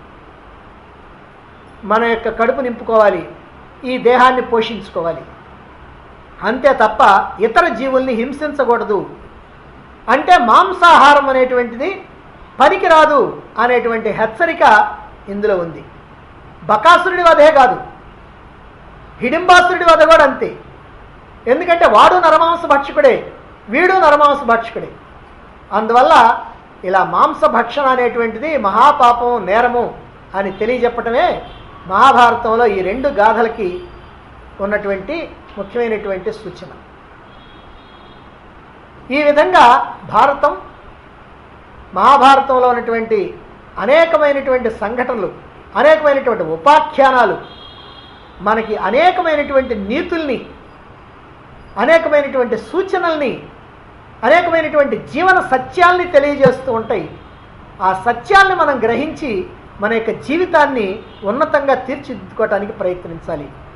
మన యొక్క కడుపు నింపుకోవాలి ఈ దేహాన్ని పోషించుకోవాలి అంతే తప్ప ఇతర జీవుల్ని హింసించకూడదు అంటే మాంసాహారం అనేటువంటిది పనికిరాదు అనేటువంటి హెచ్చరిక ఇందులో ఉంది బకాసురుడి వధే కాదు హిడింబాసురుడి వధ కూడా అంతే ఎందుకంటే వాడు నరమాంస భక్షకుడే వీడు నరమాంస భక్షకుడే అందువల్ల ఇలా మాంస భక్షణ అనేటువంటిది మహాపాపం నేరము అని తెలియజెప్పటమే మహాభారతంలో ఈ రెండు గాథలకి ఉన్నటువంటి ముఖ్యమైనటువంటి సూచన ఈ విధంగా భారతం మహాభారతంలో ఉన్నటువంటి అనేకమైనటువంటి సంఘటనలు అనేకమైనటువంటి ఉపాఖ్యానాలు మనకి అనేకమైనటువంటి నీతుల్ని అనేకమైనటువంటి సూచనల్ని అనేకమైనటువంటి జీవన సత్యాల్ని తెలియజేస్తూ ఉంటాయి ఆ సత్యాల్ని మనం గ్రహించి మన యొక్క జీవితాన్ని ఉన్నతంగా తీర్చిదిద్దుకోవటానికి ప్రయత్నించాలి